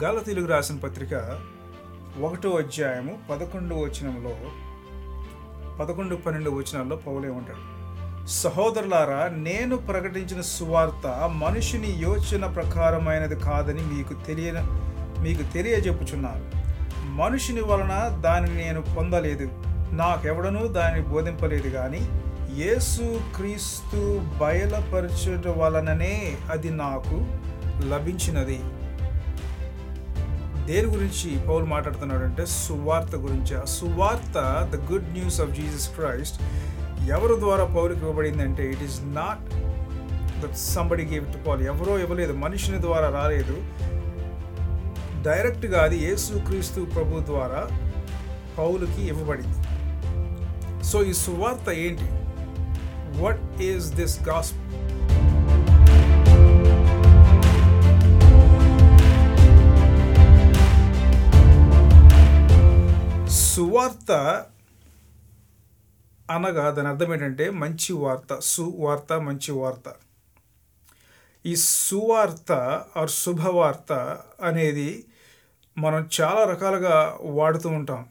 గలతీలుగు రాసిన పత్రిక ఒకటో అధ్యాయము పదకొండు వచనంలో పదకొండు పన్నెండు వచనాల్లో పౌలే ఉంటాడు సహోదరులారా నేను ప్రకటించిన సువార్త మనుషుని యోచన ప్రకారమైనది కాదని మీకు తెలియ మీకు తెలియజెప్పుచున్నాను మనుషుని వలన దానిని నేను పొందలేదు నాకెవడనూ దానిని బోధింపలేదు కానీ యేసు క్రీస్తు బయలుపరచుట వలననే అది నాకు లభించినది దేని గురించి పౌలు మాట్లాడుతున్నాడంటే సువార్త గురించి ఆ సువార్త the good news of Jesus Christ ఎవరి ద్వారా పౌరుకి ఇవ్వబడింది అంటే it is not that somebody gave to Paul ఎవరో ఇవ్వలేదు మనుషుని ద్వారా రాలేదు డైరెక్ట్గా అది యేసుక్రీస్తు ప్రభు ద్వారా పౌలుకి ఇవ్వబడింది సో ఈ సువార్త ఏంటి వాట్ ఈస్ దిస్ గాస్ప్ సువార్త అనగా దాని అర్థం ఏంటంటే మంచి వార్త సువార్త మంచి వార్త ఈ సువార్త ఆర్ శుభవార్త అనేది మనం చాలా రకాలుగా వాడుతూ ఉంటాం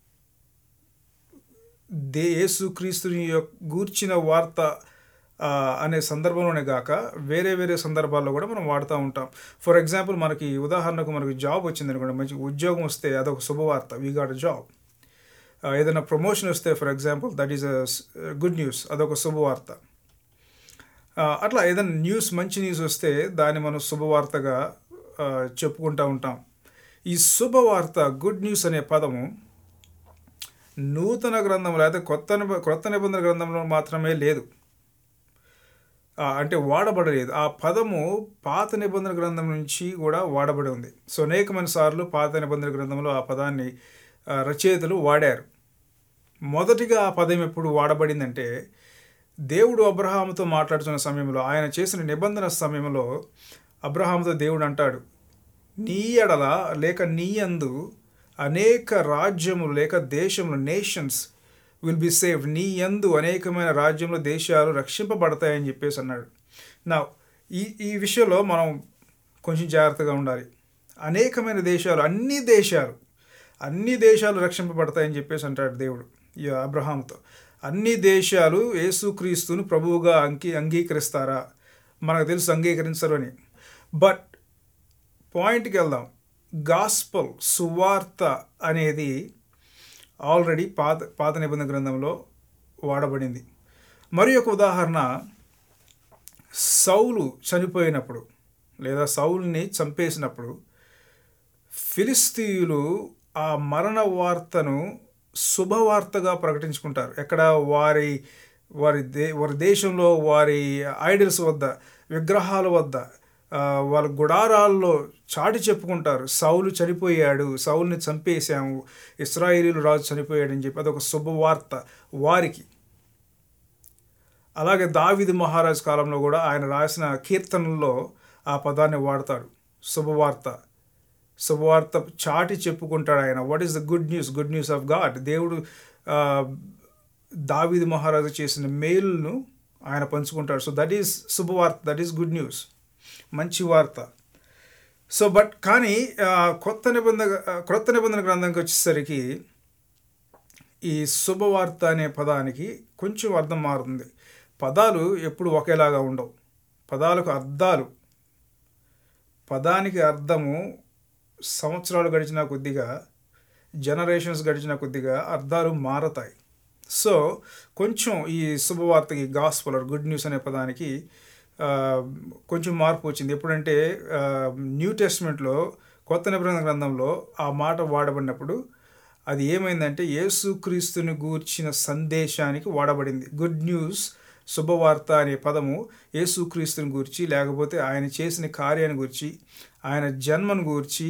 దే యేసుక్రీస్తుని యొక్క గూర్చిన వార్త ఆ, అనే సందర్భంలోనే కాక వేరే వేరే సందర్భాల్లో కూడా మనం వాడుతూ ఉంటాం ఫర్ ఎగ్జాంపుల్ మనకి ఉదాహరణకు మనకి జాబ్ వచ్చింది అనుకోండి మంచి ఉద్యోగం వస్తే అదొక శుభవార్త వీ గాట్ జాబ్ ఏదైనా ప్రమోషన్ వస్తే for example that is a good news అదొక శుభవార్త ఆ, అట్లా ఏదైనా న్యూస్ మంచి న్యూస్ వస్తే దాన్ని మనం శుభవార్తగా ఆ, చెప్పుకుంటూ ఉంటాం ఈ శుభవార్త గుడ్ న్యూస్ అనే పదము నూతన గ్రంథం లేదా కొత్త నిబ- కొత్త నిబంధన గ్రంథంలో మాత్రమే లేదు ఆ, అంటే వాడబడలేదు ఆ పదము పాత నిబంధన గ్రంథం నుంచి కూడా వాడబడి ఉంది సో అనేకమైన సార్లు పాత నిబంధన గ్రంథంలో ఆ పదాన్ని ఆ, రచయితలు వాడారు మొదటిగా ఆ పదం ఎప్పుడు వాడబడిందంటే దేవుడు అబ్రహాముతో మాట్లాడుతున్న సమయంలో ఆయన చేసిన నిబంధన సమయంలో అబ్రహాముతో దేవుడు అంటాడు నీ ఎడల లేక నీ యందు అనేక రాజ్యములు లేక దేశములు నేషన్స్ విల్ బి సేవ్ నీ యందు అనేకమైన రాజ్యములు దేశాలు రక్షింపబడతాయని చెప్పేసి అన్నాడు నా ఈ ఈ విషయంలో మనం కొంచెం జాగ్రత్తగా ఉండాలి అనేకమైన దేశాలు అన్ని దేశాలు అన్ని దేశాలు రక్షింపబడతాయని చెప్పేసి అంటాడు దేవుడు ఈ అబ్రహాంతో అన్ని దేశాలు యేసుక్రీస్తును ప్రభువుగా అంకి అంగీకరిస్తారా మనకు తెలుసు అంగీకరించరు అని బట్ పాయింట్కి వెళ్దాం గాస్పల్ సువార్త అనేది ఆల్రెడీ పాత పాత నిబంధన గ్రంథంలో వాడబడింది మరి ఒక ఉదాహరణ సౌలు చనిపోయినప్పుడు లేదా సౌల్ని చంపేసినప్పుడు ఫిలిస్తీయులు ఆ మరణ వార్తను శుభవార్తగా ప్రకటించుకుంటారు ఎక్కడ వారి వారి దే వారి దేశంలో వారి ఐడల్స్ వద్ద విగ్రహాల వద్ద ఆ, వాళ్ళ గుడారాల్లో చాటి చెప్పుకుంటారు సౌలు చనిపోయాడు సౌల్ని చంపేశాము ఇస్రాయేలీలు రాజు చనిపోయాడని చెప్పి అదొక శుభవార్త వారికి అలాగే దావిది మహారాజ్ కాలంలో కూడా ఆయన రాసిన కీర్తనల్లో ఆ పదాన్ని వాడతాడు శుభవార్త శుభవార్త చాటి చెప్పుకుంటాడు ఆయన what is the good news good news of God దేవుడు ఆ, దావీదు మహారాజు చేసిన మేలును ఆయన పంచుకుంటాడు సో దట్ ఈస్ శుభవార్త దట్ ఈస్ గుడ్ న్యూస్ మంచి వార్త సో బట్ కానీ ఆ, కొత్త నిబంధన ఆ, క్రొత్త నిబంధన గ్రంథంకి వచ్చేసరికి ఈ శుభవార్త అనే పదానికి కొంచెం అర్థం మారుతుంది పదాలు ఎప్పుడు ఒకేలాగా ఉండవు పదాలకు అర్థాలు పదానికి అర్థము సంవత్సరాలు గడిచిన కొద్దిగా జనరేషన్స్ గడిచిన కొద్దిగా అర్థాలు మారతాయి సో కొంచెం ఈ శుభవార్తకి గాస్పల్ గుడ్ న్యూస్ అనే పదానికి ఆ, కొంచెం మార్పు వచ్చింది ఎప్పుడంటే ఆ, న్యూ టెస్ట్మెంట్లో కొత్త నిబంధన గ్రంథంలో ఆ మాట వాడబడినప్పుడు అది ఏమైందంటే యేసుక్రీస్తుని గూర్చిన సందేశానికి వాడబడింది గుడ్ న్యూస్ శుభవార్త అనే పదము యేసుక్రీస్తుని గూర్చి లేకపోతే ఆయన చేసిన కార్యాన్ని గురించి ఆయన జన్మను గూర్చి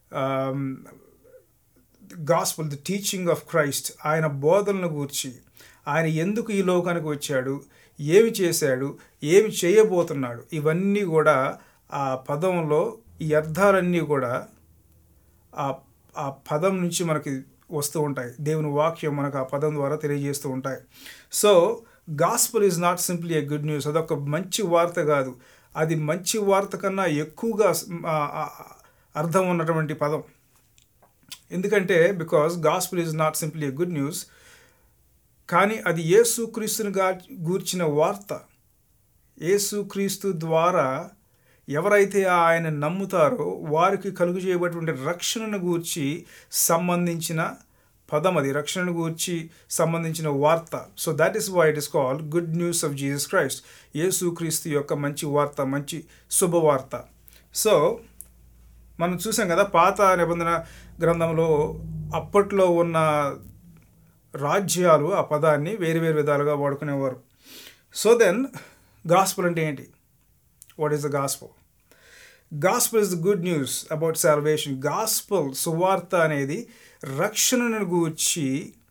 gospel the teaching of Christ ఆయన బోధనను గూర్చి ఆయన ఎందుకు ఈ లోకానికి వచ్చాడు ఏమి చేశాడు ఏమి చేయబోతున్నాడు ఇవన్నీ కూడా ఆ పదంలో ఈ అర్థాలన్నీ కూడా ఆ ఆ పదం నుంచి మనకి వస్తూ ఉంటాయి దేవుని వాక్యం మనకు ఆ పదం ద్వారా తెలియజేస్తూ ఉంటాయి so gospel is not simply a good news అదొక మంచి వార్త కాదు అది మంచి వార్త కన్నా ఎక్కువగా ఆ, ఆ, అర్థం ఉన్నటువంటి పదం ఎందుకంటే because gospel is not simply a good news కానీ అది యేసుక్రీస్తుని గా గూర్చిన వార్త యేసుక్రీస్తు ద్వారా ఎవరైతే ఆయన నమ్ముతారో వారికి కలుగు చేయబడినటువంటి రక్షణను గూర్చి సంబంధించిన పదం అది రక్షణను గూర్చి సంబంధించిన వార్త so that is why it is called good news of Jesus Christ యేసుక్రీస్తు యొక్క మంచి వార్త మంచి శుభవార్త సో మనం చూసాం కదా పాత నిబంధన గ్రంథంలో అప్పట్లో ఉన్న రాజ్యాలు ఆ పదాన్ని వేరు వేరు విధాలుగా వాడుకునేవారు సో దెన్ గాస్పుల్ అంటే ఏంటి what is the gospel gospel is the good news about salvation gospel సువార్త అనేది రక్షణను గూర్చి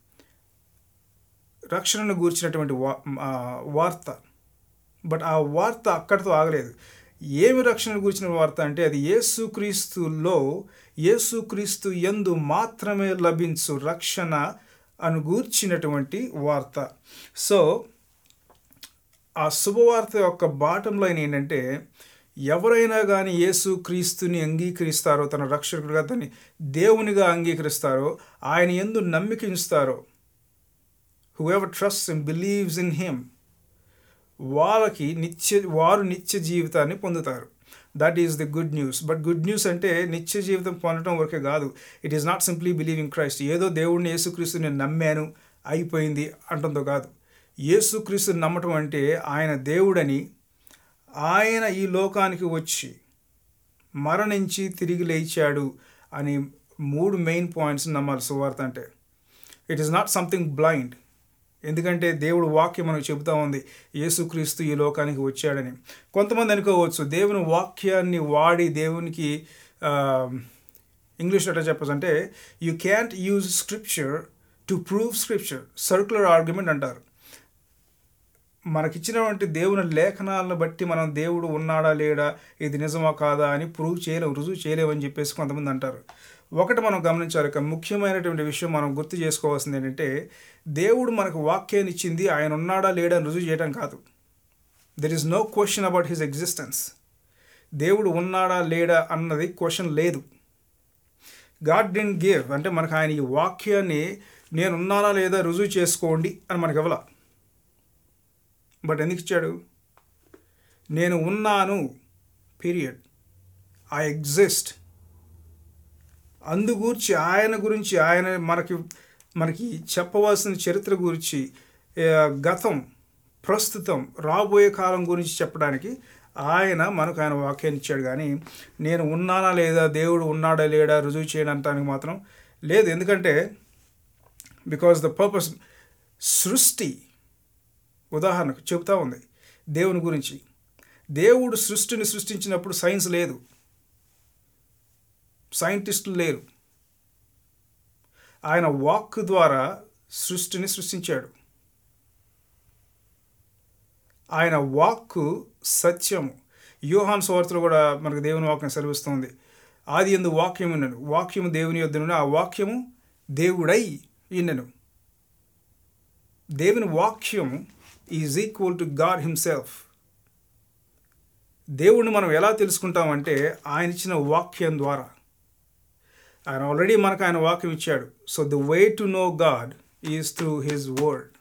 రక్షణను గూర్చినటువంటి వా ఆ, వార్త బట్ ఆ వార్త అక్కడితో ఆగలేదు ఏమి రక్షణ గురించిన వార్త అంటే అది యేసుక్రీస్తులో యేసుక్రీస్తు యందు మాత్రమే లభించు రక్షణ అను గూర్చినటువంటి వార్త సో ఆ శుభవార్త యొక్క బాటం లైన్ ఏంటంటే ఎవరైనా కానీ యేసు క్రీస్తుని అంగీకరిస్తారో తన రక్షకుడిగా దాన్ని దేవునిగా అంగీకరిస్తారో ఆయన ఎందు నమ్మిక ఉంచుతారో whoever trust and believes in him వాళ్ళకి నిత్య వారు నిత్య జీవితాన్ని పొందుతారు that is the good news but good news అంటే నిత్య జీవితం పొందడం వరకే కాదు it is not simply believing Christ ఏదో దేవుడిని యేసుక్రీస్తు నేను నమ్మాను అయిపోయింది అంటుందో కాదు యేసుక్రీస్తుని నమ్మటం అంటే ఆయన దేవుడని ఆయన ఈ లోకానికి వచ్చి మరణించి తిరిగి లేచాడు అని మూడు మెయిన్ పాయింట్స్ నమ్మాలి సువార్త అంటే it is not something blind ఎందుకంటే దేవుడు వాక్యం మనకు చెబుతా ఉంది యేసుక్రీస్తు ఈ లోకానికి వచ్చాడని కొంతమంది అనుకోవచ్చు దేవుని వాక్యాన్ని వాడి దేవునికి ఇంగ్లీష్లో ఎట్లా చెప్పచ్చు అంటే you can't use scripture to prove scripture circular argument అంటారు మనకిచ్చినటువంటి దేవుని లేఖనాలను బట్టి మనం దేవుడు ఉన్నాడా లేడా ఇది నిజమా కాదా అని ప్రూవ్ చేయలేము రుజువు చేయలేమని చెప్పేసి కొంతమంది అంటారు ఒకటి మనం గమనించాలి ఇక ముఖ్యమైనటువంటి విషయం మనం గుర్తు చేసుకోవాల్సింది ఏంటంటే దేవుడు మనకు వాక్యాన్ని ఇచ్చింది ఆయన ఉన్నాడా లేడా అని రుజువు చేయడం కాదు there is no question about his existence దేవుడు ఉన్నాడా లేడా అన్నది క్వశ్చన్ లేదు గాడ్ డెంట్ గివ్ అంటే మనకు ఆయన ఈ వాక్యాన్ని నేను ఉన్నానా లేదా రుజువు చేసుకోండి అని మనకి ఇవ్వాల బట్ ఎందుకు ఇచ్చాడు నేను ఉన్నాను పీరియడ్ ఐ ఎగ్జిస్ట్ అందుగూర్చి ఆయన గురించి ఆయన మనకి మనకి చెప్పవలసిన చరిత్ర గురించి ఆ, గతం ప్రస్తుతం రాబోయే కాలం గురించి చెప్పడానికి ఆయన మనకు ఆయన వాక్యాన్ని ఇచ్చాడు కానీ నేను ఉన్నానా లేదా దేవుడు ఉన్నాడా లేడా రుజువు చేయడానికి మాత్రం లేదు ఎందుకంటే బికాస్ ద పర్పస్ సృష్టి ఉదాహరణకు చెబుతా ఉంది దేవుని గురించి దేవుడు సృష్టిని సృష్టించినప్పుడు సైన్స్ లేదు సైంటిస్టులు లేరు ఆయన వాక్ ద్వారా సృష్టిని సృష్టించాడు ఆయన వాక్కు సత్యము యోహాన్ సువార్తలో కూడా మనకు దేవుని వాక్యం సెలవిస్తుంది ఆది ఎందు వాక్యం ఉన్నను వాక్యము దేవుని యొద్ద నుండి ఆ వాక్యము దేవుడై ఇన్నెను దేవుని వాక్యం is equal to God himself దేవుణ్ణి మనం ఎలా తెలుసుకుంటామంటే ఆయన ఇచ్చిన వాక్యం ద్వారా ఆయన ఆల్రెడీ మనకు ఆయన వాక్యం ఇచ్చాడు so the way to know God is through his word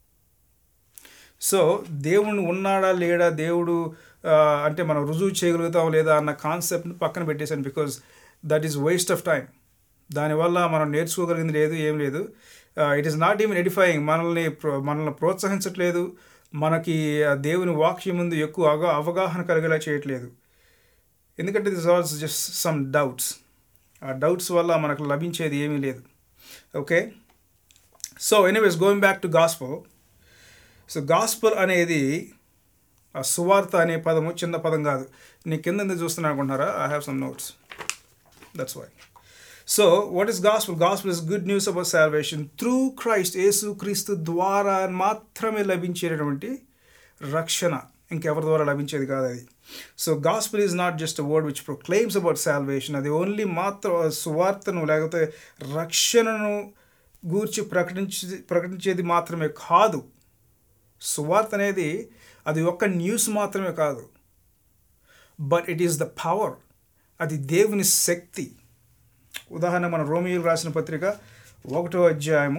so దేవుడు ఉన్నాడా లేడా దేవుడు ఆ, అంటే మనం రుజువు చేయగలుగుతాం లేదా అన్న కాన్సెప్ట్ని పక్కన పెట్టేశాను because that is waste of time దానివల్ల మనం నేర్చుకోగలిగింది లేదు ఏం లేదు it is not even edifying మనల్ని ప్రో- మనల్ని ప్రోత్సహించట్లేదు మనకి ఆ దేవుని వాక్యం ముందు ఎక్కువ అవగా అవగాహన కలిగేలా చేయట్లేదు ఎందుకంటే this also just some doubts ఆ డౌట్స్ వల్ల మనకు లభించేది ఏమీ లేదు okay so anyways going back to gospel so gospel అనేది ఆ సువార్త అనే పదము చిన్న పదం కాదు నీ కింద ఎందుకు చూస్తున్నా అనుకుంటున్నారా I have some notes that's why so what is gospel gospel is good news about salvation through Christ యేసు క్రీస్తు ద్వారా మాత్రమే లభించేటటువంటి రక్షణ ఇంకెవరి ద్వారా లభించేది కాదు అది so gospel is not just word which proclaims about salvation అది ఓన్లీ మాత్రం సువార్తను లేకపోతే రక్షణను గూర్చి ప్రకటించి ప్రకటించేది మాత్రమే కాదు సువార్త అనేది అది ఒక్క న్యూస్ మాత్రమే కాదు but it is the power అది దేవుని శక్తి ఉదాహరణ మన రోమియోలు రాసిన పత్రిక ఒకటో అధ్యాయము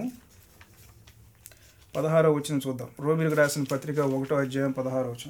పదహారో వచ్చిన చూద్దాం రోమిలకు రాసిన పత్రిక ఒకటో అధ్యాయం పదహారో వచ్చిన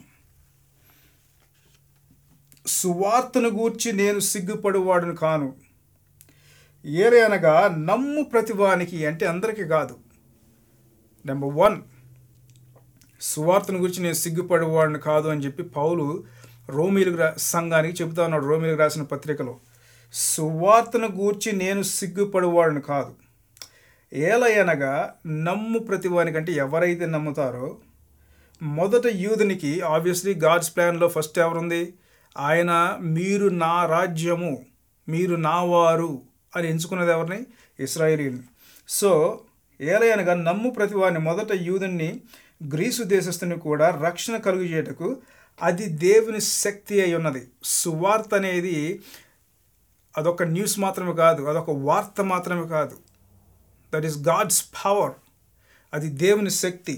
సువార్తను గూర్చి నేను సిగ్గుపడువాడును కాను ఏరే అనగా నమ్ము ప్రతివానికి అంటే అందరికీ కాదు నెంబర్ వన్ సువార్తను గురించి నేను సిగ్గుపడేవాడిని కాదు అని చెప్పి పౌలు రోమిలకు రా సంఘానికి చెబుతా ఉన్నాడు రోమిలకు రాసిన పత్రికలో సువార్తను గూర్చి నేను సిగ్గుపడేవాడిని కాదు ఏలయనగా నమ్ము ప్రతివానికి అంటే ఎవరైతే నమ్ముతారో మొదట యూదునికి ఆబ్వియస్లీ గాడ్స్ ప్లాన్లో ఫస్ట్ ఎవరుంది ఆయన మీరు నా రాజ్యము మీరు నా వారు అని ఎంచుకున్నది ఎవరిని ఇస్రాయేలీని సో ఏలయనగా నమ్ము ప్రతివారిని మొదట యూదుని గ్రీసు దేశస్తుని కూడా రక్షణ కలుగుచేయటకు అది దేవుని శక్తి అయి ఉన్నది సువార్త అనేది అదొక న్యూస్ మాత్రమే కాదు అదొక వార్త మాత్రమే కాదు దట్ ఈస్ గాడ్స్ పవర్ అది దేవుని శక్తి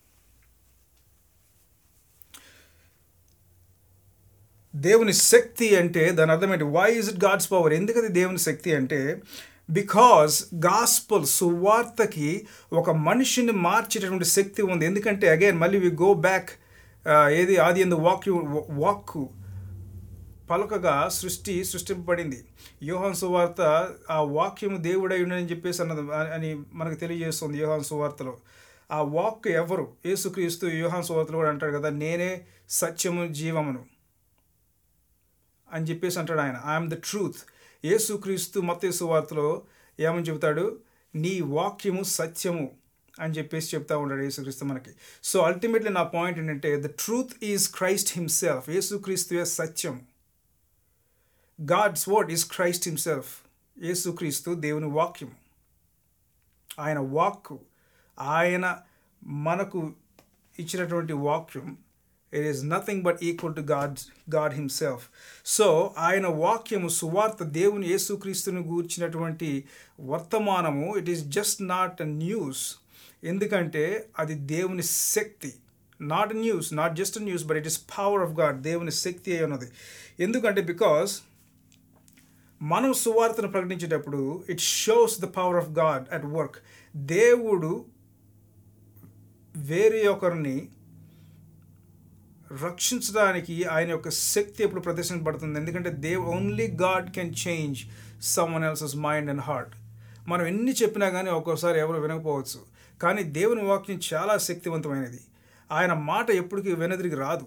దేవుని శక్తి అంటే దాని అర్థం ఏంటి why is it God's power ఎందుకది దేవుని శక్తి అంటే బికాస్ గాస్పల్ సువార్తకి ఒక మనిషిని మార్చేటటువంటి శక్తి ఉంది ఎందుకంటే అగైన్ మళ్ళీ వి గో బ్యాక్ ఏది ఆది ఎందు వాక్ వాక్ పలకగా సృష్టి సృష్టింపబడింది యోహాన్ సువార్త ఆ వాక్యము దేవుడై ఉండని చెప్పేసి అన్నది అని మనకు తెలియజేస్తుంది యోహాన్ సువార్తలో ఆ వాక్ ఎవరు యేసుక్రీస్తు యోహాన్ సువార్తలో కూడా అంటాడు కదా నేనే సత్యము జీవమును అని చెప్పేసి అంటాడు ఆయన ఐఎమ్ ద ట్రూత్ యేసుక్రీస్తు మత సువార్తలో ఏమని చెబుతాడు నీ వాక్యము సత్యము అని చెప్పేసి చెప్తా ఉంటాడు యేసుక్రీస్తు మనకి సో అల్టిమేట్లీ నా పాయింట్ ఏంటంటే the truth is Christ himself యేసుక్రీస్తువే సత్యం God's word is Christ himself యేసుక్రీస్తు దేవుని వాక్యం ఆయన వాక్కు ఆయన మనకు ఇచ్చినటువంటి వాక్యం it is nothing but equal to God God himself so ఆయన వాక్యము సువార్త దేవుని యేసుక్రీస్తుని గూర్చినటువంటి వర్తమానము it is just not a news ఎందుకంటే అది దేవుని శక్తి not news not just news but it is power of God దేవుని శక్తి అయి ఉన్నది ఎందుకంటే బికాస్ మనం సువార్తను ప్రకటించేటప్పుడు it shows the power of God at work దేవుడు వేరే ఒకరిని రక్షించడానికి ఆయన యొక్క శక్తి ఎప్పుడు ప్రదర్శించబడుతుంది ఎందుకంటే they only God can change someone else's mind and heart మనం ఎన్ని చెప్పినా కానీ ఒక్కోసారి ఎవరు వినకపోవచ్చు కానీ దేవుని వాక్యం చాలా శక్తివంతమైనది ఆయన మాట ఎప్పటికీ వెనదిరిగి రాదు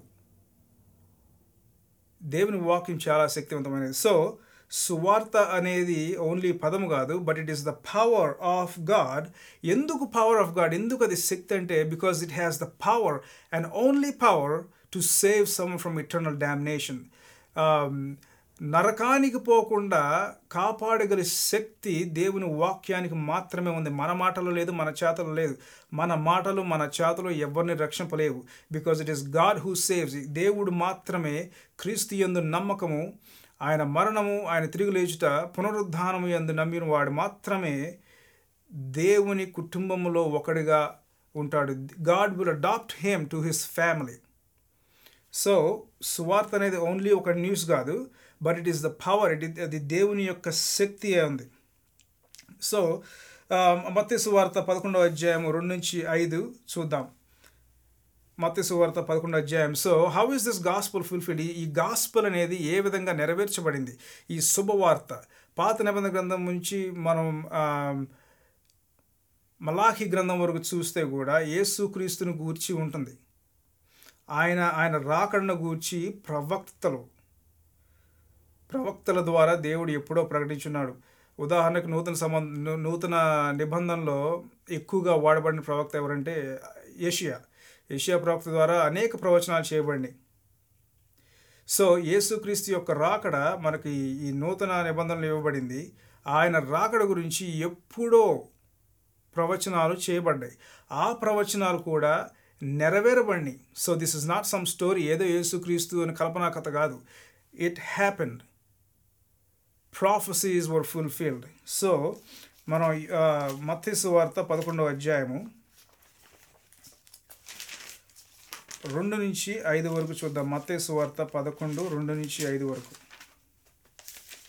దేవుని వాక్యం చాలా శక్తివంతమైనది సో సువార్త అనేది ఓన్లీ పదము కాదు but it is the power of God ఎందుకు పవర్ ఆఫ్ గాడ్ ఎందుకు అది శక్తి అంటే because it has the power and only power to save some from eternal damnation నరకానికి పోకుండా కాపాడగల శక్తి దేవుని వాక్యానికి మాత్రమే ఉంది మన మాటలో లేదు మన చేతలో లేదు మన మాటలు మన చేతలు ఎవరిని రక్షింపలేవు because it is God who saves దేవుడు మాత్రమే క్రీస్తు యందు నమ్మకము ఆయన మరణము ఆయన తిరిగి లేచుట పునరుద్ధానము ఎందు నమ్మిన వాడు మాత్రమే దేవుని కుటుంబంలో ఒకడిగా ఉంటాడు God will adopt him to his family so సువార్త అనేది ఓన్లీ ఒక న్యూస్ కాదు but it is the power it అది దేవుని యొక్క శక్తి ఉంది సో మత్తి సువార్త పదకొండవ అధ్యాయం రెండు నుంచి ఐదు చూద్దాం మత్తి సువార్త పదకొండో అధ్యాయం so how is this gospel fulfilled ఈ గాస్పుల్ అనేది ఏ విధంగా నెరవేర్చబడింది ఈ శుభవార్త పాత నిబంధన గ్రంథం నుంచి మనం మలాఖీ గ్రంథం వరకు చూస్తే కూడా యేసుక్రీస్తుని గూర్చి ఉంటుంది ఆయన ఆయన రాకడను గూర్చి ప్రవక్తలు ప్రవక్తల ద్వారా దేవుడు ఎప్పుడో ప్రకటించున్నాడు ఉదాహరణకు నూతన సంబంధ నూతన నిబంధనలో ఎక్కువగా వాడబడిన ప్రవక్త ఎవరంటే ఏషియా ఏషియా ప్రవక్త ద్వారా అనేక ప్రవచనాలు చేయబడినాయి సో యేసుక్రీస్తు యొక్క రాకడ మనకి ఈ నూతన నిబంధనలు ఇవ్వబడింది ఆయన రాకడ గురించి ఎప్పుడో ప్రవచనాలు చేయబడ్డాయి ఆ ప్రవచనాలు కూడా నెరవేరబడినాయి so this is not some story ఏదో యేసుక్రీస్తు అని కల్పనా కథ కాదు it happened prophecies were fulfilled so మనం మత్స్సు వార్త పదకొండవ అధ్యాయము రెండు నుంచి ఐదు వరకు చూద్దాం మత్తేసు వార్త పదకొండు రెండు నుంచి ఐదు వరకు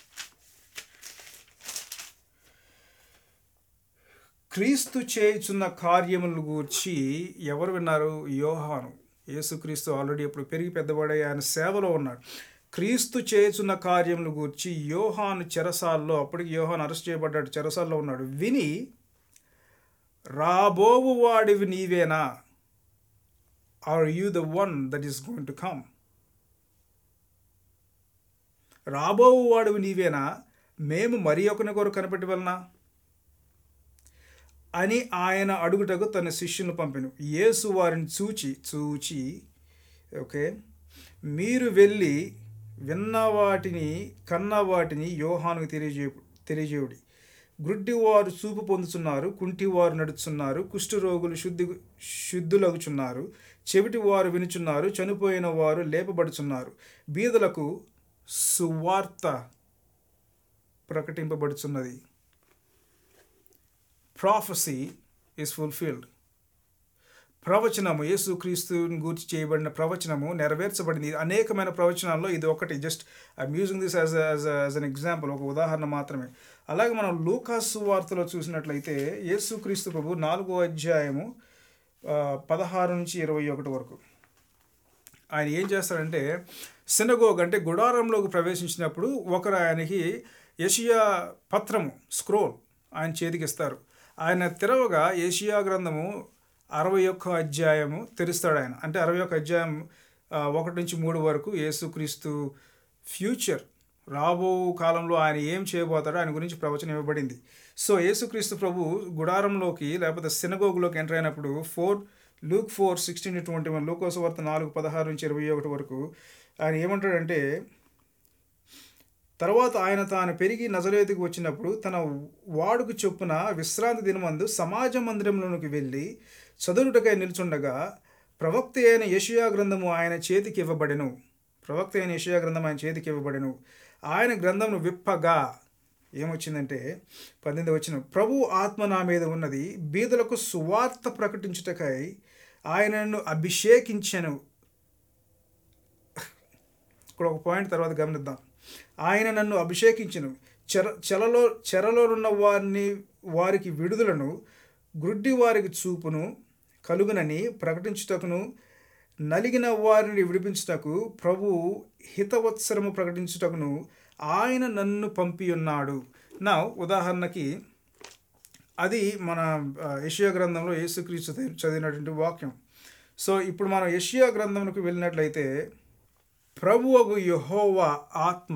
క్రీస్తు చేయుచున్న కార్యములను గూర్చి ఎవరు విన్నారు యోహాను యేసుక్రీస్తు ఆల్రెడీ ఇప్పుడు పెరిగి పెద్దవాడై ఆయన సేవలో ఉన్నాడు క్రీస్తు చేయుచున్న కార్యములు గూర్చి యోహాను చెరసాల్లో అప్పటికి యోహాను అరెస్ట్ చేయబడ్డాడు చెరసాల్లో ఉన్నాడు విని రాబోవు వాడివి నీవేనా are you the one that is going to come రాబోవు వాడివి నీవేనా మేము మరి ఒకని కొరకు కనిపెట్టి వలన అని ఆయన అడుగుటకు తన శిష్యులను పంపెను యేసు వారిని చూచి చూచి ఓకే మీరు వెళ్ళి విన్న వాటిని కన్న వాటిని యోహానుకు తెలియజే తెలియజేయుడి గ్రుడ్డివారు చూపు పొందుతున్నారు కుంటివారు నడుచున్నారు కుష్ఠరోగులు శుద్ధి శుద్ధులగుచున్నారు చెవిటి వారు వినుచున్నారు చనిపోయిన వారు లేపబడుచున్నారు బీదలకు సువార్త ప్రకటింపబడుచున్నది ప్రాఫసీ ఈస్ ఫుల్ఫిల్డ్ ప్రవచనము యేసుక్రీస్తుని గురించి చేయబడిన ప్రవచనము నెరవేర్చబడింది అనేకమైన ప్రవచనాల్లో ఇది ఒకటి just I'm using this as as as an example ఒక ఉదాహరణ మాత్రమే అలాగే మనం లూకాసు వార్తలో చూసినట్లయితే యేసుక్రీస్తు ప్రభు నాలుగో అధ్యాయము ఆ, పదహారు నుంచి ఇరవై ఒకటి వరకు ఆయన ఏం చేస్తారంటే సినగోగ్ అంటే గుడారంలోకి ప్రవేశించినప్పుడు ఒకరు ఆయనకి యషియా పత్రము స్క్రోల్ ఆయన చేతికి ఇస్తారు ఆయన తెరవగా ఏషియా గ్రంథము అరవై ఒక్క అధ్యాయము తెరుస్తాడు ఆయన అంటే అరవై ఒక్క అధ్యాయం ఆ, ఒకటి నుంచి మూడు వరకు యేసుక్రీస్తు ఫ్యూచర్ రాబో కాలంలో ఆయన ఏం చేయబోతాడో ఆయన గురించి ప్రవచనం ఇవ్వబడింది సో యేసుక్రీస్తు ప్రభు గుడారంలోకి లేకపోతే సినగోగులోకి ఎంటర్ అయినప్పుడు four Luke four sixteen twenty one లూకోస్ వార్త నాలుగు పదహారు నుంచి ఇరవై ఒకటి వరకు ఆయన ఏమంటాడంటే తర్వాత ఆయన తాను పెరిగి నజరేతుకు వచ్చినప్పుడు తన వాడుకు చొప్పున విశ్రాంతి దినమందు సమాజ మందిరంలోనికి వెళ్ళి చదువుటకై నిల్చుండగా ప్రవక్త అయిన యషియా గ్రంథము ఆయన చేతికి ఇవ్వబడెను ప్రవక్త అయిన యషియా గ్రంథం ఆయన చేతికి ఇవ్వబడెను ఆయన గ్రంథమును విప్పగా ఏమొచ్చిందంటే పద్దెనిమిది వచ్చిన ప్రభు ఆత్మ నా మీద ఉన్నది బీదలకు సువార్త ప్రకటించుటకై ఆయనను అభిషేకించెను ఇక్కడ ఒక పాయింట్ తర్వాత గమనిద్దాం ఆయన నన్ను అభిషేకించను చెర చెలలో చెరలోనున్న వారిని వారికి విడుదలను గ్రుడ్డి వారికి చూపును కలుగునని ప్రకటించుటకును నలిగిన వారిని విడిపించుటకు ప్రభు హితవత్సరము ప్రకటించుటకును ఆయన నన్ను పంపి ఉన్నాడు నా ఉదాహరణకి అది మన ఆ, యెషయా గ్రంథంలో యేసుక్రీస్తు చదివి- చదివినటువంటి వాక్యం సో ఇప్పుడు మనం యెషయా గ్రంథంలోకి వెళ్ళినట్లయితే ప్రభువగు యహోవా ఆత్మ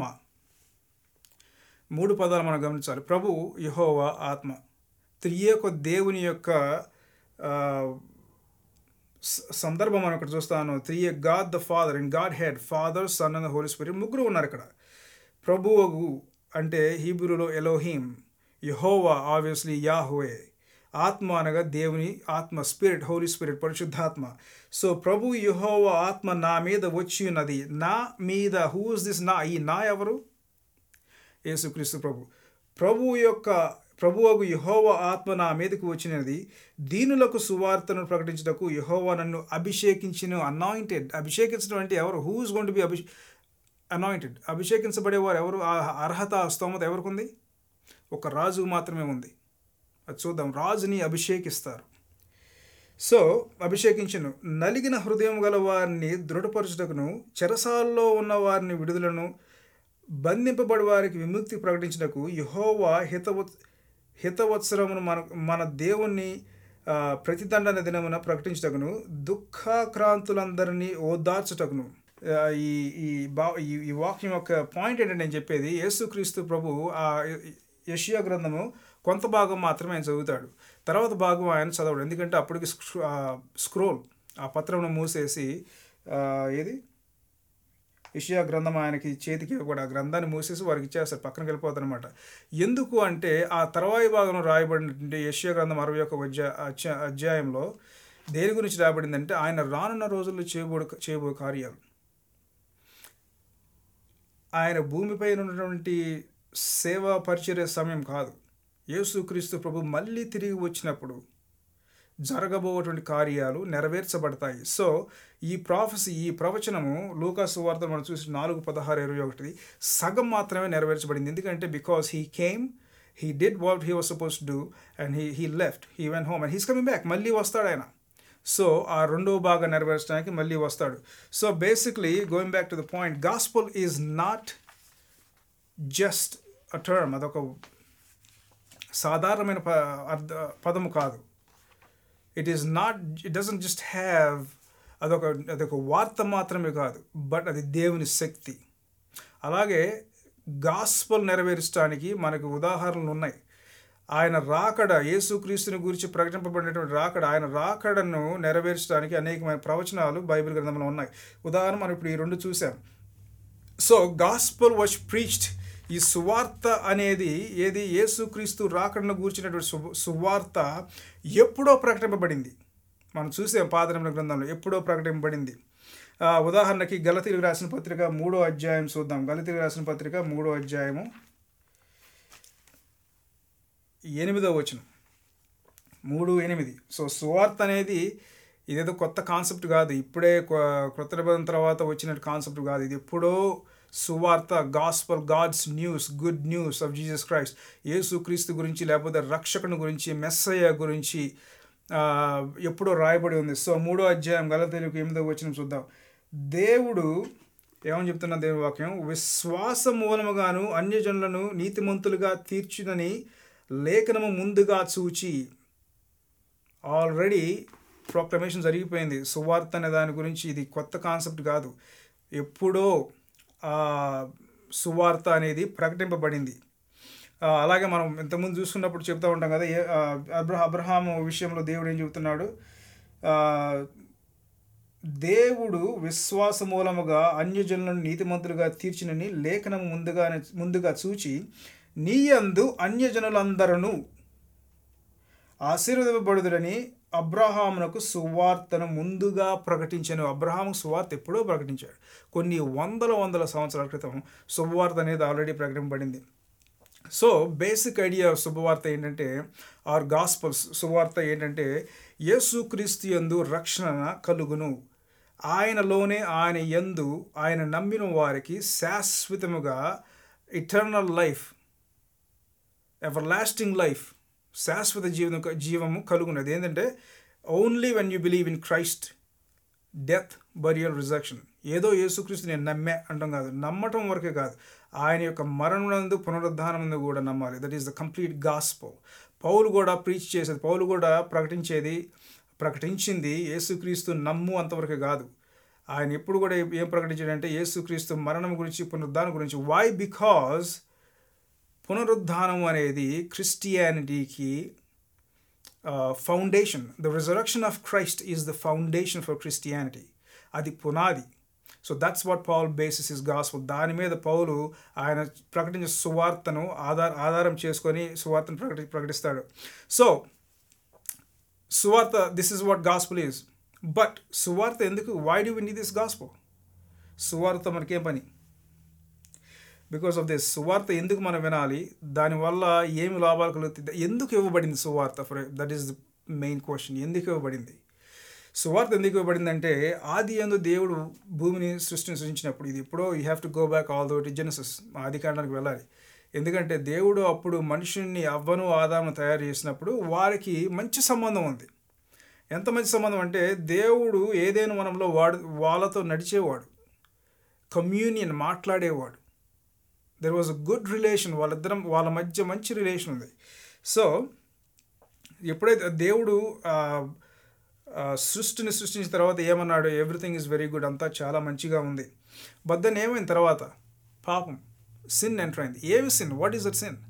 మూడు పదాలు మనం గమనించాలి ప్రభు యహోవా ఆత్మ త్రియేక దేవుని యొక్క ఆ, స- సందర్భం మనం ఇక్కడ చూస్తాను three God the father and God head father son and holy spirit ముగ్గురు ఉన్నారు ఇక్కడ ప్రభువగు అంటే హీబ్రూలో ఎలోహీమ్ యహోవా ఆబ్వియస్లీ యాహోవే ఆత్మ అనగా దేవుని ఆత్మ స్పిరిట్ హోలీ స్పిరిట్ పరిశుద్ధాత్మ సో ప్రభు యహోవా ఆత్మ నా మీద వచ్చి ఉన్నది నా మీద హూస్ దిస్ నా ఈ నా ఎవరు యేసుక్రీస్తు ప్రభు ప్రభు యొక్క ప్రభువకు యహోవ ఆత్మ నా మీదకు వచ్చినది దీనులకు సువార్తను ప్రకటించుటకు యహోవా నన్ను అభిషేకించిన అనాయింటెడ్ అభిషేకించడం అంటే ఎవరు హూస్ గోన్ టు బి అభి అనాయింటెడ్ అభిషేకించబడేవారు ఎవరు ఆ అర్హత ఆ స్తోమత ఎవరికి ఉంది ఒక రాజుకు మాత్రమే ఉంది అది చూద్దాం రాజుని అభిషేకిస్తారు సో అభిషేకించను నలిగిన హృదయం గల వారిని దృఢపరచుటకును చెరసాల్లో ఉన్న వారిని విడుదలను బంధింపబడి వారికి విముక్తి ప్రకటించుటకు యహోవా హితవత్ హితవత్సరమును మన మన దేవుణ్ణి ఆ, ప్రతిదండన దినమున ప్రకటించుటకును దుఃఖాక్రాంతులందరినీ ఓదార్చుటకును ఆ, ఈ ఈ బా ఈ ఈ వాక్యం యొక్క పాయింట్ ఏంటంటే నేను చెప్పేది యేసుక్రీస్తు ప్రభు ఆ యషియా గ్రంథము కొంత భాగం మాత్రమే ఆయన చదువుతాడు తర్వాత భాగం ఆయన చదవడు ఎందుకంటే అప్పటికి స్క్రో- ఆ, స్క్రోల్ ఆ పత్రంను మూసేసి ఆ, ఏది ఇషియా గ్రంథం ఆయనకి చేతికి కూడా ఆ గ్రంథాన్ని మూసేసి వారికి ఇచ్చేస్తారు పక్కనకి వెళ్ళిపోతారనమాట ఎందుకు అంటే ఆ తర్వాయి భాగంలో రాయబడినటువంటి యషియా గ్రంథం అరవై ఒక అధ్యాయ అధ్యా- అధ్యాయంలో దేని గురించి రాయబడిందంటే ఆయన రానున్న రోజుల్లో చేయబో చేయబో కార్యాలు ఆయన భూమిపై ఉన్నటువంటి సేవా పరిచర్య సమయం కాదు యేసుక్రీస్తు ప్రభు మళ్ళీ తిరిగి వచ్చినప్పుడు జరగబోయేటువంటి కార్యాలు నెరవేర్చబడతాయి సో ఈ ప్రాఫెసీ ఈ ప్రవచనము లూకాసు వార్త మనం చూసి నాలుగు పదహారు ఇరవై ఒకటి సగం మాత్రమే నెరవేర్చబడింది ఎందుకంటే because he came he did what he was suppose do and he he left he went home and he's coming back మళ్ళీ వస్తాడు ఆయన సో ఆ రెండో భాగం నెరవేర్చడానికి మళ్ళీ వస్తాడు so basically going back to the point gospel is not just a term అదొక సాధారణమైన ప అర్థ పదము కాదు it is not it doesn't just have అదొక అదొక వార్త మాత్రమే కాదు బట్ అది దేవుని శక్తి అలాగే గాస్పల్ నెరవేర్చడానికి మనకు ఉదాహరణలు ఉన్నాయి ఆయన రాకడ యేసుక్రీస్తుని గురించి ప్రకటింపబడినటువంటి రాకడ ఆయన రాకడను నెరవేర్చడానికి అనేకమైన ప్రవచనాలు బైబిల్ గ్రంథంలో ఉన్నాయి ఉదాహరణ మనం ఇప్పుడు ఈ రెండు చూసాం సో గాస్పల్ వాజ్ ప్రీచ్డ్ ఈ సువార్త అనేది ఏది యేసుక్రీస్తు రాకడను గూర్చినటువంటి సు సువార్త ఎప్పుడో ప్రకటింపబడింది మనం చూసాం పాదరముల గ్రంథంలో ఎప్పుడో ప్రకటింపబడింది ఆ, ఉదాహరణకి గలతీలకు రాసిన పత్రిక మూడో అధ్యాయం చూద్దాం గలతీలకు రాసిన పత్రిక మూడో అధ్యాయము ఎనిమిదో వచనం మూడు ఎనిమిది సో సువార్త అనేది ఇదేదో కొత్త కాన్సెప్ట్ కాదు ఇప్పుడే కొ- క్రొత్త నిబంధన తర్వాత వచ్చిన కాన్సెప్ట్ కాదు ఇది ఎప్పుడో సువార్త gospel God's news good news of Jesus Christ యేసు క్రీస్తు గురించి లేకపోతే రక్షకుని గురించి మెస్సయ్య గురించి ఆ, ఎప్పుడో రాయబడి ఉంది సో మూడో అధ్యాయం గల తెలుగు ఎనిమిదో వచ్చిన చూద్దాం దేవుడు ఏమని చెప్తున్న దేవుని వాక్యం విశ్వాస మూలముగాను అన్యజనులను నీతిమంతులుగా తీర్చునని లేఖనము ముందుగా చూచి ఆల్రెడీ ప్రొక్లమేషన్ జరిగిపోయింది సువార్త అనే దాని గురించి ఇది కొత్త కాన్సెప్ట్ కాదు ఎప్పుడో ఆ, సువార్త అనేది ప్రకటింపబడింది ఆ, అలాగే మనం ఇంతకుముందు చూసుకున్నప్పుడు చెప్తా ఉంటాం కదా ఏ ఆ, అబ్రహ అబ్రహాము విషయంలో దేవుడు ఏం చెబుతున్నాడు ఆ, దేవుడు విశ్వాస మూలముగా అన్యజనులను నీతిమంతులుగా తీర్చినని లేఖనం ముందుగా ముందుగా చూచి నీయందు అన్యజనులందరూ ఆశీర్వదింపబడుదురని అబ్రహామునకు సువార్తను ముందుగా ప్రకటించాను అబ్రహాము సువార్త ఎప్పుడో ప్రకటించాడు కొన్ని వందల వందల సంవత్సరాల క్రితం శుభవార్త అనేది ఆల్రెడీ ప్రకటింపబడింది సో బేసిక్ ఐడియా శుభవార్త ఏంటంటే ఆర్ గాస్పల్స్ శుభవార్త ఏంటంటే యేసుక్రీస్తు యందు రక్షణ కలుగును ఆయనలోనే ఆయన యందు ఆయన నమ్మిన వారికి శాశ్వతముగా eternal life everlasting life శాశ్వత జీవన జీవము కలుగున్నది ఏంటంటే only when you believe in Christ death burial rejection ఏదో యేసుక్రీస్తు నేను నమ్మే అంటాం కాదు నమ్మటం వరకే కాదు ఆయన యొక్క మరణమునందు పునరుద్ధానముందు కూడా నమ్మాలి that is the complete gospel పౌలు కూడా ప్రీచ్ చేసేది పౌలు కూడా ప్రకటించేది ప్రకటించింది యేసుక్రీస్తు నమ్ము అంతవరకే కాదు ఆయన ఎప్పుడు కూడా ఏం ప్రకటించాడంటే యేసుక్రీస్తు మరణం గురించి పునరుద్ధానం గురించి వై బికాజ్ పునరుద్ధానం అనేది క్రిస్టియానిటీకి foundation the resurrection of Christ is the foundation for Christianity అది పునాది so that's what Paul basis is gospel దాని మీద పౌలు ఆయన ప్రకటించే సువార్తను ఆధార ఆధారం చేసుకొని సువార్తను ప్రకటి ప్రకటిస్తాడు సో సువార్త this is what gospel is but సువార్త ఎందుకు why do win this gospel సువార్త మనకేం పని బికాస్ ఆఫ్ దిస్ సువార్త ఎందుకు మనం వినాలి దానివల్ల ఏమి లాభాలు కలుగుతాయి ఎందుకు ఇవ్వబడింది సువార్త for that is the main question ఎందుకు ఇవ్వబడింది సువార్త ఎందుకు ఇవ్వబడిందంటే ఆది ఎందు దేవుడు భూమిని సృష్టిని సృష్టించినప్పుడు ఇది ఎప్పుడో you have to go back all though to Genesis ఆది కాండానికి వెళ్ళాలి ఎందుకంటే దేవుడు అప్పుడు మనుషుల్ని అవ్వను ఆదామును తయారు చేసినప్పుడు వారికి మంచి సంబంధం ఉంది ఎంత మంచి సంబంధం అంటే దేవుడు ఏదైనా మనంలో వాడు వాళ్ళతో నడిచేవాడు కమ్యూనియన్ మాట్లాడేవాడు there was a good relation వాళ్ళిద్దరం వాళ్ళ మధ్య మంచి రిలేషన్ ఉంది సో ఎప్పుడైతే దేవుడు ఆ, ఆ, సృష్టిని సృష్టించిన తర్వాత ఏమన్నాడు ఎవ్రీథింగ్ ఈజ్ వెరీ గుడ్ అంతా చాలా మంచిగా ఉంది బట్ దెన్ ఏమైంది తర్వాత పాపం సిన్ ఎంటర్ అయింది ఏమి sin what is that sin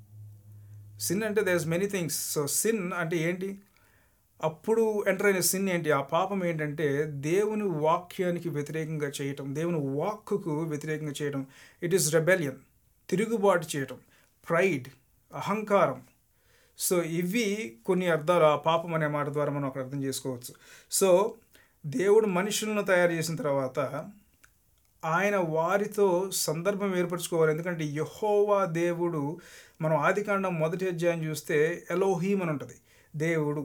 sin అంటే there is many things so sin అంటే ఏంటి అప్పుడు ఎంటర్ అయిన సిన్ ఏంటి ఆ పాపం ఏంటంటే దేవుని వాక్యానికి వ్యతిరేకంగా చేయటం దేవుని వాక్కుకు వ్యతిరేకంగా చేయటం ఇట్ ఈస్ రెబెలియన్ తిరుగుబాటు చేయటం ప్రైడ్ అహంకారం సో ఇవి కొన్ని అర్థాలు ఆ పాపం అనే మాట ద్వారా మనం అక్కడ అర్థం చేసుకోవచ్చు సో దేవుడు మనుషులను తయారు చేసిన తర్వాత ఆయన వారితో సందర్భం ఏర్పరచుకోవాలి ఎందుకంటే యహోవా దేవుడు మనం ఆదికాండం మొదటి అధ్యాయం చూస్తే ఎలోహీమ్ అని ఉంటుంది దేవుడు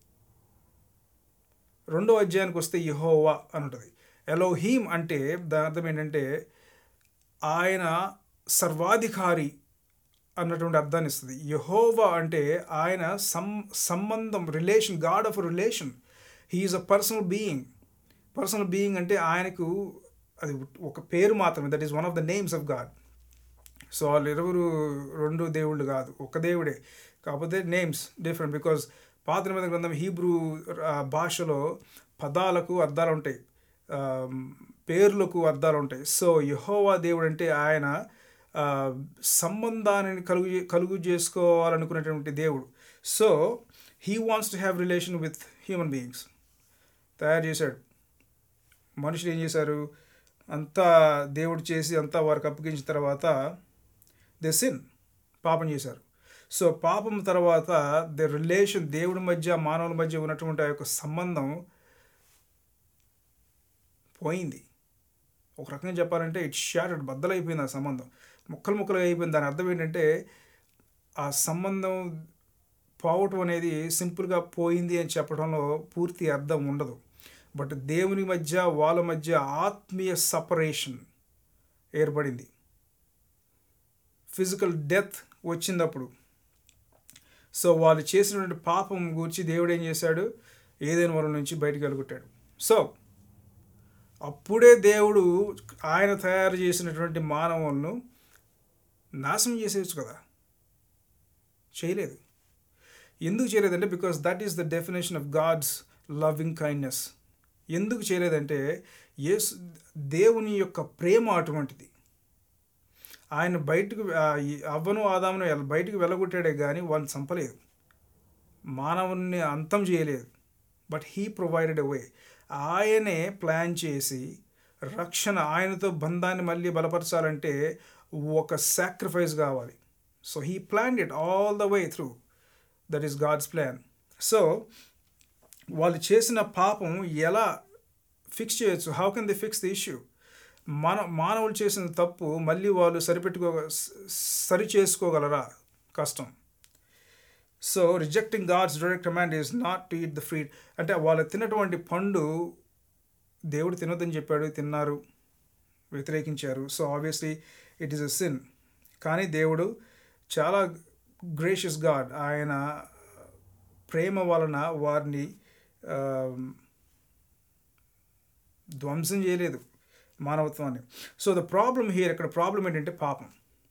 రెండో అధ్యాయానికి వస్తే యహోవా అని ఉంటుంది ఎలోహీమ్ అంటే దాని అర్థం ఏంటంటే ఆయన సర్వాధికారి అన్నటువంటి అర్థాన్ని ఇస్తుంది యహోవా అంటే ఆయన సం సంబంధం relation God of relation he is a personal being personal being అంటే ఆయనకు అది ఒక పేరు మాత్రమే that is one of the names of God so వాళ్ళు ఇరువురు రెండు దేవుళ్ళు కాదు ఒక దేవుడే కాకపోతే నేమ్స్ డిఫరెంట్ బికాజ్ పాత నిబంధన గ్రంథం హీబ్రూ ఆ, భాషలో పదాలకు అర్థాలు ఉంటాయి ఆ, పేర్లకు అర్థాలు ఉంటాయి సో యహోవా దేవుడు అంటే ఆయన ఆ, సంబంధాన్ని కలుగు కలుగు చేసుకోవాలనుకునేటువంటి దేవుడు so he wants to have relation with human beings తయారు చేశాడు మనుషులు ఏం చేశారు అంతా దేవుడు చేసి అంతా వారికి అప్పగించిన తర్వాత దే సిన్ పాపం చేశారు సో పాపం తర్వాత ద రిలేషన్ దేవుడి మధ్య మానవుల మధ్య ఉన్నటువంటి ఆ యొక్క సంబంధం పోయింది ఒక రకంగా చెప్పాలంటే ఇట్ షాటెడ్ బద్దలైపోయింది ఆ సంబంధం ముక్కలు ముక్కలు అయిపోయింది దాని అర్థం ఏంటంటే ఆ సంబంధం పోవటం అనేది సింపుల్గా పోయింది అని చెప్పడంలో పూర్తి అర్థం ఉండదు బట్ దేవుని మధ్య వాళ్ళ మధ్య ఆత్మీయ సపరేషన్ ఏర్పడింది ఫిజికల్ డెత్ వచ్చినప్పుడు సో వాళ్ళు చేసినటువంటి పాపం గురించి దేవుడు ఏం చేశాడు ఏదైనా వరం నుంచి బయటికి వెళ్ళగొట్టాడు సో అప్పుడే దేవుడు ఆయన తయారు చేసినటువంటి మానవులను నాశనం చేసేయచ్చు కదా చేయలేదు ఎందుకు చేయలేదంటే because that is the definition of God's loving kindness ఎందుకు చేయలేదంటే యేసు దేవుని యొక్క ప్రేమ అటువంటిది ఆయన బయటకు ఆ, ఈ అవ్వను ఆదామును ఎల- బయటకు వెళ్ళగొట్టాడే కానీ వాళ్ళని చంపలేదు మానవుని అంతం చేయలేదు but he provided a way ఆయనే ప్లాన్ చేసి రక్షణ ఆయనతో బంధాన్ని మళ్ళీ బలపరచాలంటే ఒక సాక్రిఫైస్ కావాలి so he plan it all the way through that is God's plan so వాళ్ళు చేసిన పాపం ఎలా ఫిక్స్ చేయొచ్చు how can the fix the issue మన మానవులు చేసిన తప్పు మళ్ళీ వాళ్ళు సరిపెట్టుకో సరి చేసుకోగలరా కష్టం so rejecting God's direct command is not to eat the free అంటే వాళ్ళు తిన్నటువంటి పండు దేవుడు తినొద్దని చెప్పాడు తిన్నారు వ్యతిరేకించారు so obviously it is a sin కానీ దేవుడు చాలా గ్రేషియస్ గాడ్ ఆయన ప్రేమ వలన వారిని ఆ, ధ్వంసం చేయలేదు మానవత్వాన్ని సో ద ప్రాబ్లం హియర్ ఇక్కడ ప్రాబ్లం ఏంటంటే పాపం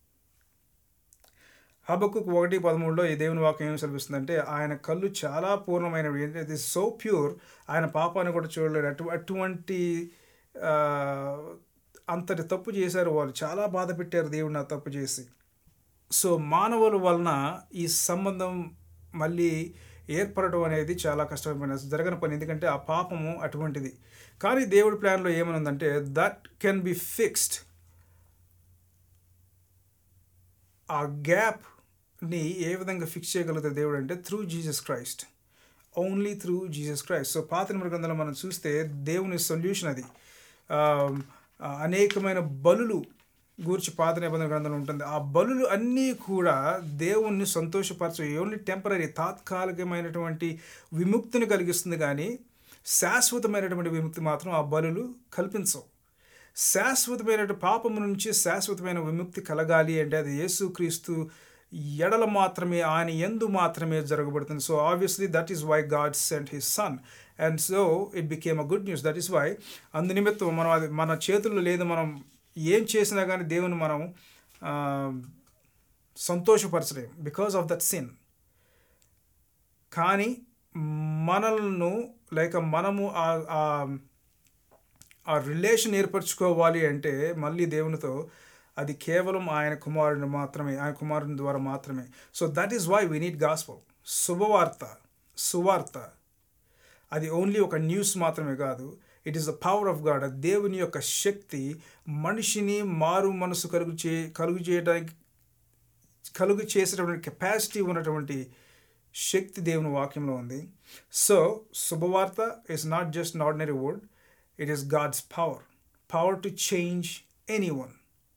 హబక్కు ఒకటి పదమూడులో ఈ దేవుని వాక్యం ఏం సెలవిస్తుందంటే ఆయన కళ్ళు చాలా పూర్ణమైనవి ఇట్ ఇస్ సో ప్యూర్ ఆయన పాపాన్ని కూడా చూడలేడు అటు అటువంటి ఆ, అంతటి తప్పు చేశారు వాళ్ళు చాలా బాధ పెట్టారు దేవుడిని ఆ తప్పు చేసి సో మానవుల వలన ఈ సంబంధం మళ్ళీ ఏర్పడటం అనేది చాలా కష్టమైన జరగని పని ఎందుకంటే ఆ పాపము అటువంటిది కానీ దేవుడి ప్లాన్లో ఏమని ఉందంటే దట్ కెన్ బి ఫిక్స్డ్ ఆ గ్యాప్ని ఏ విధంగా ఫిక్స్ చేయగలుగుతాడు దేవుడు అంటే through Jesus Christ only through Jesus Christ so పాత నిమిడ గ్రంథంలో మనం చూస్తే దేవుని సొల్యూషన్ అది ఆ, ఆ, అనేకమైన బలులు గూర్చి పాత నిబంధన గ్రంథంలో ఉంటుంది ఆ బలులు అన్నీ కూడా దేవుణ్ణి సంతోషపరచు ఓన్లీ టెంపరీ తాత్కాలికమైనటువంటి విముక్తిని కలిగిస్తుంది కానీ శాశ్వతమైనటువంటి విముక్తి మాత్రం ఆ బలులు కల్పించవు శాశ్వతమైన పాపము నుంచి శాశ్వతమైన విముక్తి కలగాలి అంటే అది యేసుక్రీస్తు ఎడల మాత్రమే ఆయన ఎందు మాత్రమే జరగబడుతుంది so obviously that is why God sent his son and so it became a good news that is why అందు నిమిత్తం మనం అది మన చేతుల్లో లేదు మనం ఏం చేసినా కానీ దేవుని మనం ఆ, సంతోషపరచలేం బికాస్ ఆఫ్ దట్ సిన్ కానీ మనల్ని లేక మనము ఆ- ఆ- ఆ రిలేషన్ ఏర్పరచుకోవాలి అంటే మళ్ళీ దేవునితో అది కేవలం ఆయన కుమారుని మాత్రమే ఆయన కుమారుని ద్వారా మాత్రమే so that is why we need gospel శుభవార్త సువార్త అది ఓన్లీ ఒక న్యూస్ మాత్రమే కాదు it is the power of God దేవుని యొక్క శక్తి మనిషిని మారు మనసు కలుగు చే కలుగు చేయడానికి కలుగు చేసేటటువంటి కెపాసిటీ ఉన్నటువంటి శక్తి దేవుని వాక్యంలో ఉంది సో శుభవార్త is not just an ordinary word it is God's power power to change anyone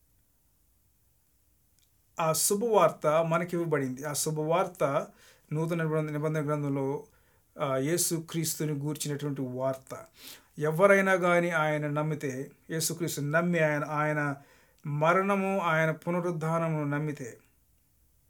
ఆ శుభవార్త మనకి ఇవ్వబడింది ఆ శుభవార్త నూతన నిబంధన నిబంధన గ్రంథంలో ఆ, యేసు క్రీస్తుని గూర్చినటువంటి వార్త ఎవరైనా కానీ ఆయన నమ్మితే యేసుక్రీస్తు నమ్మి ఆయన ఆయన మరణము ఆయన పునరుద్ధానమును నమ్మితే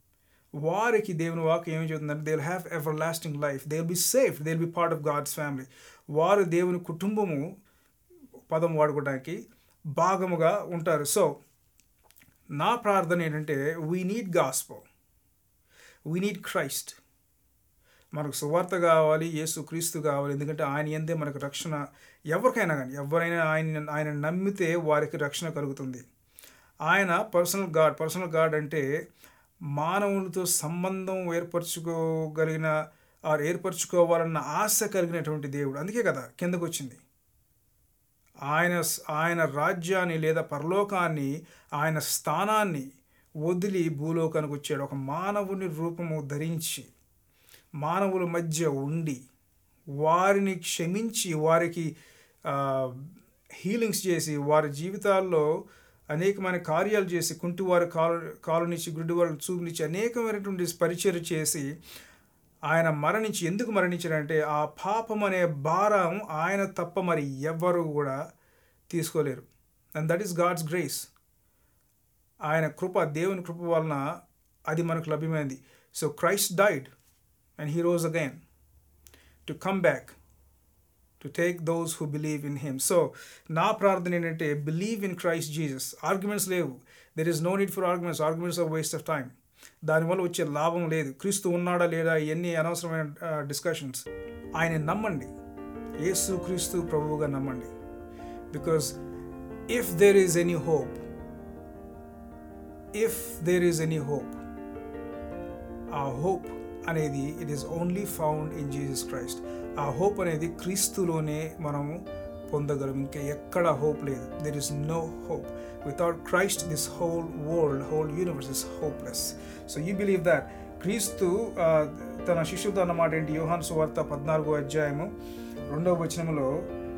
వారికి దేవుని వాక్యం ఏమి చెబుతుందంటే they will have everlasting life they will be safe they will be part of God's family వారు దేవుని కుటుంబము పదం వాడుకోవడానికి భాగముగా ఉంటారు సో నా ప్రార్థన ఏంటంటే we need gospel we need Christ మనకు సువార్త కావాలి యేసు క్రీస్తు కావాలి ఎందుకంటే ఆయన ఎందే మనకు రక్షణ ఎవరికైనా కానీ ఎవరైనా ఆయన ఆయన నమ్మితే వారికి రక్షణ కలుగుతుంది ఆయన పర్సనల్ గాడ్ పర్సనల్ గాడ్ అంటే మానవులతో సంబంధం ఏర్పరచుకోగలిగిన ఆర్ ఏర్పరచుకోవాలన్న ఆశ కలిగినటువంటి దేవుడు అందుకే కదా కిందకు వచ్చింది ఆయన ఆయన రాజ్యాన్ని లేదా పరలోకాన్ని ఆయన స్థానాన్ని వదిలి భూలోకానికి వచ్చాడు ఒక మానవుని రూపము ధరించి మానవుల మధ్య ఉండి వారిని క్షమించి వారికి హీలింగ్స్ చేసి వారి జీవితాల్లో అనేకమైన కార్యాలు చేసి కుంటివారు కాలు కాలునిచ్చి గుడ్డివారు చూపునిచ్చి అనేకమైనటువంటి పరిచయం చేసి ఆయన మరణించి ఎందుకు మరణించారంటే ఆ పాపం అనే భారం ఆయన తప్ప మరి ఎవ్వరు కూడా తీసుకోలేరు and that is God's grace ఆయన కృప దేవుని కృప వలన అది మనకు లభ్యమైంది so Christ died and he rose again to come back to take those who believe in him so నా ప్రార్థన ఏంటంటే believe in Christ Jesus arguments లేవు there is no need for arguments arguments of waste of time దానివల్ల వచ్చే లాభం లేదు క్రీస్తు ఉన్నాడా లేదా ఇవన్నీ అనవసరమైన డిస్కషన్స్ ఆయన నమ్మండి యేసు క్రీస్తు ప్రభువుగా నమ్మండి because if there is any hope if there is any hope ఆ హోప్ అనేది it is only found in Jesus Christ ఆ హోప్ అనేది క్రీస్తులోనే మనము పొందగలం ఇంకా ఎక్కడ హోప్ లేదు there is no hope without Christ this whole world whole universe is hopeless so you believe that Kristu తన శిష్యుతో అన్నమాట ఏంటి యోహాన్ సువార్త పద్నాలుగో అధ్యాయము రెండవ వచనములో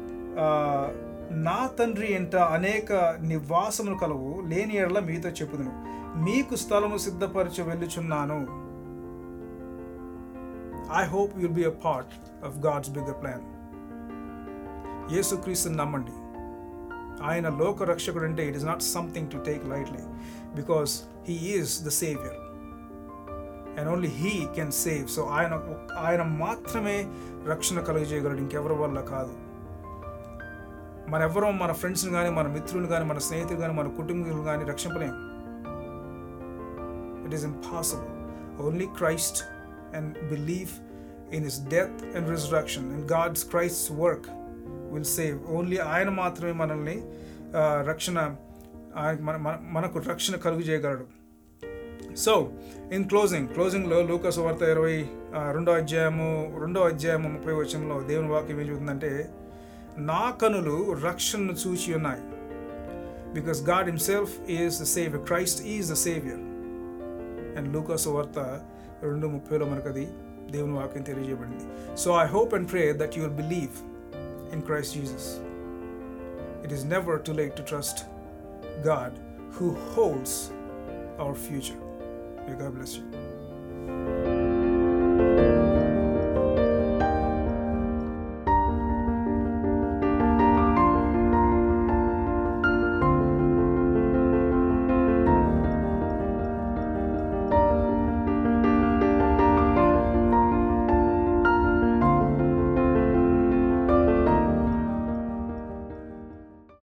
నా తండ్రి ఎంట అనేక నివాసములు కలవు లేని ఎడల మీతో చెప్పుదును మీకు స్థలము సిద్ధపరచ వెళ్ళుచున్నాను I hope you'll be a part of God's bigger plan యేసుక్రీస్తుని నమ్మండి ఆయన లోక రక్షకుడు అంటే it is not something to take lightly because he is the saviour and only he can save so ఆయన ఆయన మాత్రమే రక్షణ కలుగజేయగలడు ఇంకెవరి వల్ల కాదు మన ఎవరో మన ఫ్రెండ్స్ని కానీ మన మిత్రులు కానీ మన స్నేహితులు కానీ మన కుటుంబీకులు కానీ రక్షింపలేం it is impossible only Christ and believe in his death and resurrection and God's Christ work will save only ఆయన మాత్రమే మనల్ని రక్షణ మన మనకు రక్షణ కలుగు చేయగలడు సో ఇన్ క్లోజింగ్ క్లోజింగ్లో లూకస్ వార్త ఇరవై రెండో అధ్యాయము రెండో అధ్యాయము ముప్పై వచనంలో దేవుని వాక్యం ఏం చెబుతుందంటే నా కనులు రక్షణను చూచి ఉన్నాయి because God himself is the saviour Christ is the saviour and లూకస్ వార్త రెండు ముప్పైలో మనకు అది దేవుని వాక్యం తెలియజేయబడింది so I hope and pray that you will believe in Christ Jesus. It is never too late to trust God who holds our future. May God bless you.